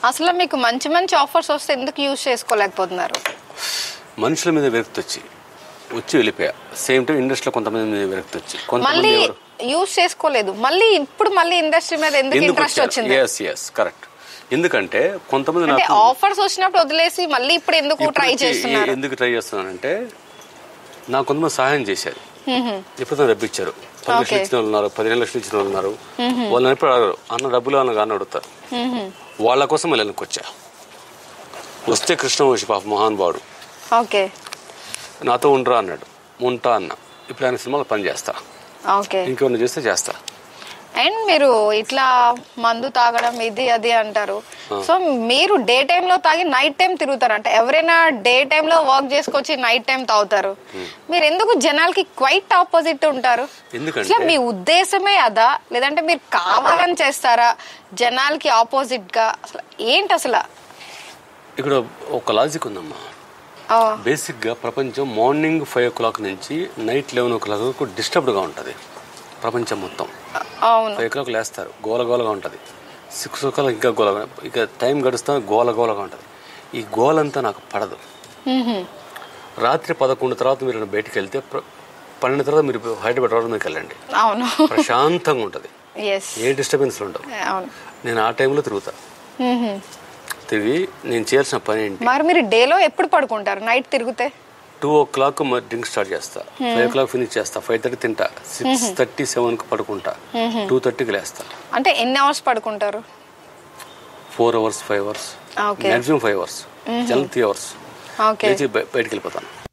అసలు మీకు మంచి మంచి ఆఫర్స్ వస్తే ఎందుకు యూజ్ చేసుకోలేకపోతున్నారు మనుషుల మీద విరక్తి వచ్చి వచ్చి వెళ్ళిపోయా సేమ్ టైం ఇండస్ట్రీలో కొంతమంది మీద విరక్తి వచ్చి కొంతమంది మళ్ళీ ఎవరు యూజ్ చేసుకోలేదు మళ్ళీ ఇప్పుడు మళ్ళీ ఇండస్ట్రీ మీద ఎందుకు ఎందుకు ఇంట్రెస్ట్ వచ్చింది ఎస్ ఎస్ కరెక్ట్ ఎందుకంటే కొంతమంది అంటే నాకు ఆఫర్స్ వచ్చినప్పుడు వదిలేసి మళ్ళీ ఇప్పుడు ఎందుకు ఇప్పుడు ట్రై వచ్చి చేస్తున్నారు ఎందుకు ట్రై చేస్తున్నానంటే నాకు కొంతమంది సహాయం చేశారు మ్మ్. ఎప్పుడైనా డబ్బు ఇచ్చారు పది లక్షలు Okay. ఇచ్చిన వాళ్ళు ఉన్నారు పదిహేను లక్షలు ఇచ్చిన వాళ్ళు ఉన్నారు వాళ్ళని ఎప్పుడు అడగరు అన్న డబ్బులు అన్న కానీ అడుగుతారు మ్మ్. వాళ్ళ కోసం మళ్ళీ వెనక్కి వచ్చా వస్తే కృష్ణవంశి పాప మహానుభావుడు ఓకే నాతో ఉండరా అన్నాడు ఉంటా అన్న ఇప్పుడు ఆయన సినిమాలో పని చేస్తా ఓకే ఇంకేమైనా చేస్తే చేస్తా అండ్ మీరు ఇట్లా మందు తాగడం ఇది అది అంటారు సో మీరు డే లో తాగి నైట్ టైం తిరుగుతారు అంటే ఎవరైనా డే లో వర్క్ చేసుకొచ్చి నైట్ టైం తాగుతారు మీరు ఎందుకు జనాలకి క్వైట్ ఆపోజిట్ ఉంటారు ఎందుకంటే- అసలు మీ ఉద్దేశమే అదా లేదంటే మీరు కావాలని చేస్తారా జనాలకి ఆపోజిట్ గా అసలు ఏంటి అసలు ఇక్కడ ఒక లాజిక్ ఉందమ్మా ఆ, బేసిక్గా ప్రపంచం మార్నింగ్ ఫైవ్ ఓ క్లాక్ నుంచి నైట్ లెవెన్ ఓ క్లాక్ వరకు డిస్టర్బ్డ్గా ఉంటుంది ప్రపంచం మొత్తం అవును ఫైవ్ ఓ క్లాక్ లేస్తారు గోల గోలగా ఉంటుంది సిక్స్ ఓ క్లాక్ ఇంకా గోల ఇక టైం గడుస్తా గోల గోలగా ఉంటుంది ఈ గోలంతా నాకు పడదు మ్హూ. రాత్రి పదకొండు తర్వాత మీరు బయటికి వెళ్తే ప్ర- పన్నెండు తర్వాత మీరు హైదరాబాద్ రోడ్ మీదకి వెళ్ళండి అవును ప్రశాంతంగా ఉంటుంది ఎస్ ఏ డిస్టర్బెన్స్ ఉండవు అవును నేను ఆ టైంలో తిరుగుతా మ్హూ. తిరిగి నేను చేయాల్సిన పని ఏంటి మరి మీరు డేలో ఎప్పుడు పడుకుంటారు నైట్ తిరిగితే two o'clock drink start చేస్తా ఫైవ్ ఓ క్లాక్ ఫినిష్ చేస్తా ఫైవ్ థర్టీ తింటా సిక్స్ థర్టీ సెవెన్ కి పడుకుంటా టూ థర్టీకి లేస్తా అంటే ఎన్ని అవర్స్ పడుకుంటారు four hours five hours okay maximum five hours జల్ త్రీ అవర్స్ ఓకే లేచి బయ- బయటికి వెళ్ళిపోతాను